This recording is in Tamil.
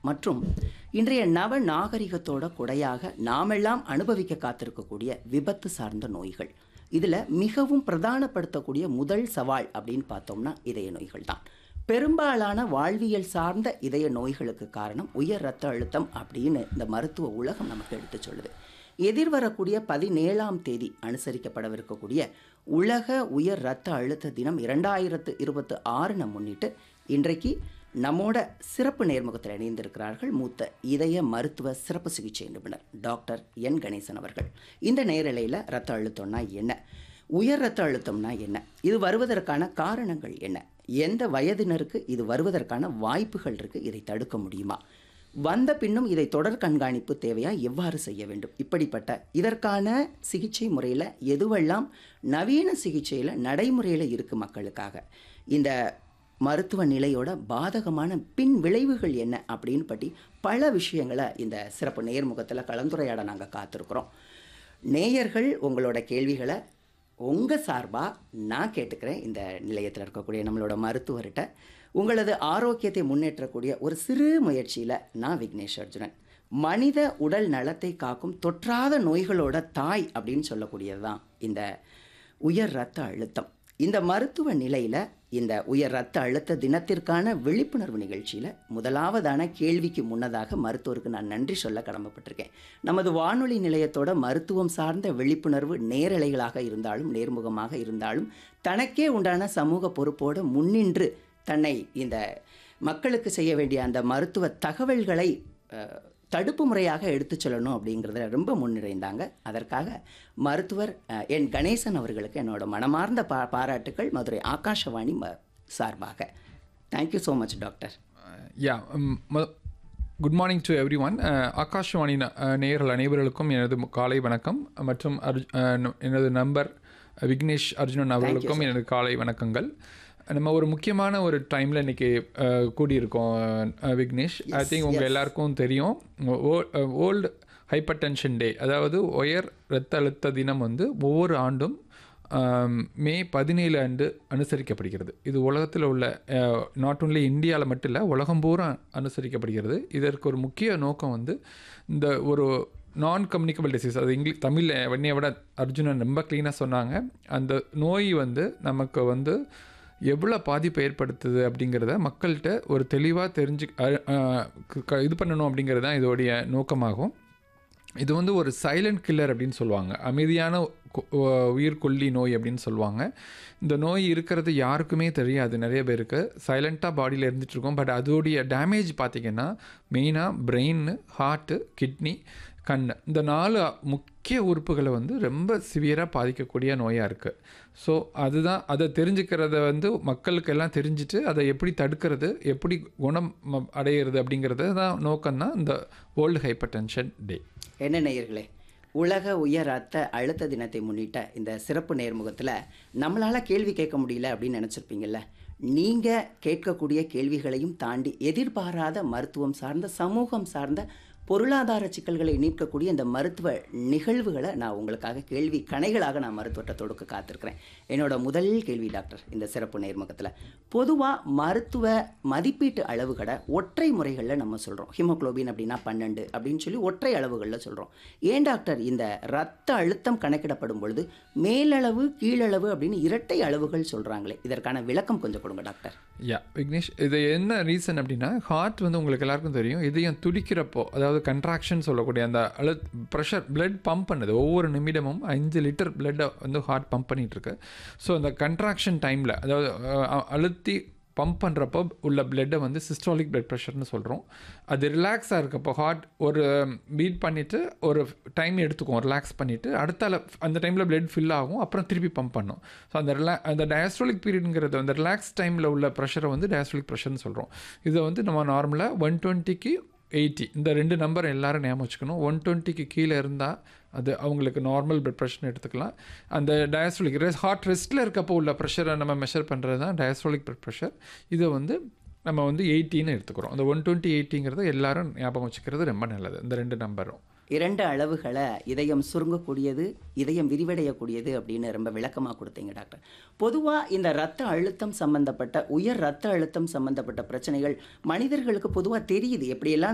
மற்றும் இன்றைய நவ நாகரிகத்தோட கொடையாக நாமெல்லாம் அனுபவிக்க காத்திருக்கக்கூடிய விபத்து சார்ந்த நோய்கள் இதில் மிகவும் பிரதானப்படுத்தக்கூடிய முதல் சவால் அப்படின்னு பார்த்தோம்னா இதய நோய்கள் தான் பெரும்பாலான வாழ்வியல் சார்ந்த இதய நோய்களுக்கு காரணம் உயர் ரத்த அழுத்தம் அப்படின்னு இந்த மருத்துவ உலகம் நமக்கு எடுத்துச் சொல்லுது எதிர்வரக்கூடிய பதினேழாம் தேதி அனுசரிக்கப்படவிருக்கக்கூடிய உலக உயர் ரத்த அழுத்த தினம் இரண்டாயிரத்து இருபத்து ஆறுன முன்னிட்டு இன்றைக்கு நம்மோட சிறப்பு நேர்முகத்தில் இணைந்திருக்கிறார்கள் மூத்த இதய மருத்துவ சிறப்பு சிகிச்சை நிபுணர் டாக்டர் என் கணேசன் அவர்கள் இந்த நேரலையில் ரத்த அழுத்தம்னா என்ன உயர் ரத்த அழுத்தம்னா என்ன இது வருவதற்கான காரணங்கள் என்ன எந்த வயதினருக்கு இது வருவதற்கான வாய்ப்புகள் இருக்குது இதை தடுக்க முடியுமா வந்த பின்னும் இதை தொடர் கண்காணிப்பு தேவையா எவ்வாறு செய்ய வேண்டும் இப்படிப்பட்ட இதற்கான சிகிச்சை முறையில் எதுவெல்லாம் நவீன சிகிச்சையில் நடைமுறையில் இருக்குது மக்களுக்காக இந்த மருத்துவ நிலையோட பாதகமான பின் விளைவுகள் என்ன அப்படின்னு பற்றி பல விஷயங்களை இந்த சிறப்பு நேர்முகத்தில் கலந்துரையாட நாங்கள் காத்திருக்கிறோம் நேயர்கள் உங்களோட கேள்விகளை உங்கள் சார்பாக நான் கேட்டுக்கிறேன் இந்த நிலையத்தில் இருக்கக்கூடிய நம்மளோட மருத்துவர்கிட்ட உங்களது ஆரோக்கியத்தை முன்னேற்றக்கூடிய ஒரு சிறு முயற்சியில் நான் விக்னேஷ் அர்ஜுனன் மனித உடல் நலத்தை காக்கும் தொற்றாத நோய்களோட தாய் அப்படின்னு சொல்லக்கூடியது தான் இந்த உயர் ரத்த அழுத்தம் இந்த மருத்துவ நிலையில் இந்த உயர் ரத்த அழுத்த தினத்திற்கான விழிப்புணர்வு நிகழ்ச்சியில் முதலாவதான கேள்விக்கு முன்னதாக மருத்துவருக்கு நான் நன்றி சொல்ல கடமைப்பட்டிருக்கேன் நமது வானொலி நிலையத்தோட மருத்துவம் சார்ந்த விழிப்புணர்வு நேரலைகளாக இருந்தாலும் நேர்முகமாக இருந்தாலும் தனக்கே உண்டான சமூக பொறுப்போடு முன்னின்று தன்னை இந்த மக்களுக்கு செய்ய வேண்டிய அந்த மருத்துவ தகவல்களை அஹ், தடுப்பு முறையாக எடுத்துச் சொல்லணும் அப்படிங்கிறதுல ரொம்ப முன்னிறைந்தாங்க அதற்காக மருத்துவர் அஹ், என் கணேசன் அவர்களுக்கு என்னோட மனமார்ந்த பா பாராட்டுக்கள் மதுரை ஆகாஷவாணி ம சார்பாக thank you so much doctor yeah good morning to everyone Akashvani ந- அஹ், நேயர்கள் அனைவர்களுக்கும் எனது மு- காலை வணக்கம் மற்றும் அர்ஜ் அஹ், ந- எனது நண்பர் விக்னேஷ் அர்ஜுனன் அவர்களுக்கும் எனது காலை வணக்கங்கள் நம்ம ஒரு முக்கியமான ஒரு டைமில் இன்னைக்கு அஹ், கூடியிருக்கோம் அஹ், விக்னேஷ் ஐ திங்க் உங்கள் எல்லாருக்கும் தெரியும் ஓல்டு ஹைப்பர் டென்ஷன் டே அதாவது உயர் இரத்த அழுத்த தினம் வந்து ஒவ்வொரு ஆண்டும் ஆம், மே பதினேழு அன்று அனுசரிக்கப்படுகிறது இது உலகத்தில் உள்ள நாட் ஒன்லி இந்தியாவில் மட்டும் இல்லை உலகம் பூரா அனுசரிக்கப்படுகிறது இதற்கு ஒரு முக்கிய நோக்கம் வந்து இந்த ஒரு நான் கம்யூனிகபிள் டிசீஸ் அது இங்கிலீஷ் தமிழில் வன்னியை விட அர்ஜுனன் ரொம்ப க்ளீனாக சொன்னாங்க அந்த நோய் வந்து நமக்கு வந்து எவ்வளோ பாதிப்பை ஏற்படுத்துது அப்படிங்கிறத மக்கள்கிட்ட ஒரு தெளிவாக தெரிஞ்சு அ- அ, க- இது பண்ணணும் அப்படிங்கிறது தான் இதோடைய நோக்கமாகும் இது வந்து ஒரு சைலண்ட் கில்லர் அப்படின்னு சொல்லுவாங்க அமைதியான கொ- உ- உயிர்கொல்லி நோய் அப்படின்னு சொல்லுவாங்க இந்த நோய் இருக்கிறது யாருக்குமே தெரியாது நிறைய பேருக்கு சைலண்ட்டாக பாடியில் இருந்துட்டு இருக்கும் பட் அதோடைய டேமேஜ் பார்த்திங்கன்னா மெயினாக பிரெயின் ஹார்ட்டு கிட்னி கண் இந்த நாலு முக்கிய உறுப்புகளை வந்து ரொம்ப சிவியராக பாதிக்கக்கூடிய நோயாக இருக்குது ஸோ அதுதான் அதை தெரிஞ்சுக்கிறத வந்து மக்களுக்கு எல்லாம் தெரிஞ்சுட்டு அதை எப்படி தடுக்கிறது எப்படி குணம் ம- அடையிறது அப்படிங்கிறது தான் நோக்கம்தான் இந்த வேர்ல்டு ஹைப்பர் டென்ஷன் டே என்ன நேயர்களே உலக உயர் ரத்த அழுத்த தினத்தை முன்னிட்ட இந்த சிறப்பு நேர்முகத்தில் நம்மளால் கேள்வி கேட்க முடியல அப்படின்னு நினச்சிருப்பீங்கல்ல நீங்கள் கேட்கக்கூடிய கேள்விகளையும் தாண்டி எதிர்பாராத மருத்துவம் சார்ந்த சமூகம் சார்ந்த பொருளாதார சிக்கல்களை நீக்கக்கூடிய இந்த மருத்துவ நிகழ்வுகளை நான் உங்களுக்காக கேள்வி கணைகளாக நான் மருத்துவத்தை தொடுக்க காத்திருக்கிறேன் என்னோட முதல் கேள்வி டாக்டர் இந்த சிறப்பு நேர்முகத்தில் பொதுவாக மருத்துவ மதிப்பீட்டு அளவுகளை ஒற்றை முறைகளில் நம்ம சொல்கிறோம் ஹீமோகுளோபின் அப்படின்னா பன்னெண்டு அப்படின்னு சொல்லி ஒற்றை அளவுகளில் சொல்கிறோம் ஏன் டாக்டர் இந்த ரத்த அழுத்தம் கணக்கிடப்படும் பொழுது மேலளவு கீழளவு அப்படின்னு இரட்டை அளவுகள் சொல்கிறாங்களே இதற்கான விளக்கம் கொஞ்சம் கொடுங்க டாக்டர் யா விக்னேஷ் இது என்ன ரீசன் அப்படின்னா ஹார்ட் வந்து உங்களுக்கு எல்லாருக்கும் தெரியும் இதயம் துடிக்கிறப்போ அதாவது கன்ட்ராக்ஷன் சொல்லக்கூடிய அந்த அழு ப்ரெஷர் பிளட் பம்ப் பண்ணுது ஒவ்வொரு நிமிடமும் அஞ்சு லிட்டர் பிளட்டை வந்து ஹார்ட் பம்ப் பண்ணிட்டு இருக்கு ஸோ அந்த கன்ட்ராக்ஷன் டைமில் அதாவது அஹ், அழுத்தி பம்ப் பண்ணுறப்போ உள்ள பிளட்டை வந்து சிஸ்டாலிக் பிளட் ப்ரெஷர்னு சொல்கிறோம் அது ரிலாக்ஸாக இருக்கப்போ ஹார்ட் ஒரு பீட் பண்ணிவிட்டு ஒரு டைம் எடுத்துக்கும் ரிலாக்ஸ் பண்ணிவிட்டு அடுத்தால அந்த டைமில் பிளட் ஃபில் ஆகும் அப்புறம் திருப்பி பம்ப் பண்ணும் ஸோ அந்த ரிலா அந்த டயஸ்ட்ரோலிக் பீரியடுங்கிறது அந்த ரிலாக்ஸ் டைமில் உள்ள ப்ரெஷரை வந்து டயஸ்ட்ரோலிக் ப்ரெஷர்னு சொல்கிறோம் இதை வந்து நம்ம நார்மலாக ஒன் டுவெண்ட்டிக்கு எயிட்டி இந்த ரெண்டு நம்பர் எல்லாரும் ஞாபகம் வச்சுக்கணும் ஒன் டுவெண்ட்டிக்கு கீழே இருந்தால் அது அவங்களுக்கு நார்மல் பிளட் ப்ரெஷர்னு எடுத்துக்கலாம் அந்த டயஸ்ட்ரோலிக் ஹார்ட் ரெஸ்ட்டில் இருக்கப்போ உள்ள ப்ரெஷரை நம்ம மெஷர் பண்ணுறது தான் டயஸ்ட்ரோலிக் பிளட் ப்ரெஷர் இதை வந்து நம்ம வந்து எயிட்டின்னு எடுத்துக்கிறோம் அந்த ஒன் டுவெண்ட்டி எயிட்டிங்கிறத எல்லாரும் ஞாபகம் வச்சுக்கிறது ரொம்ப நல்லது இந்த ரெண்டு நம்பரும் இரண்டு அளவுகளை இதயம் சுருங்கக்கூடியது இதயம் விரிவடையக்கூடியது அப்படின்னு ரொம்ப விளக்கமாக கொடுத்தீங்க டாக்டர் பொதுவாக இந்த ரத்த அழுத்தம் சம்பந்தப்பட்ட உயர் ரத்த அழுத்தம் சம்பந்தப்பட்ட பிரச்சனைகள் மனிதர்களுக்கு பொதுவாக தெரியுது எப்படியெல்லாம்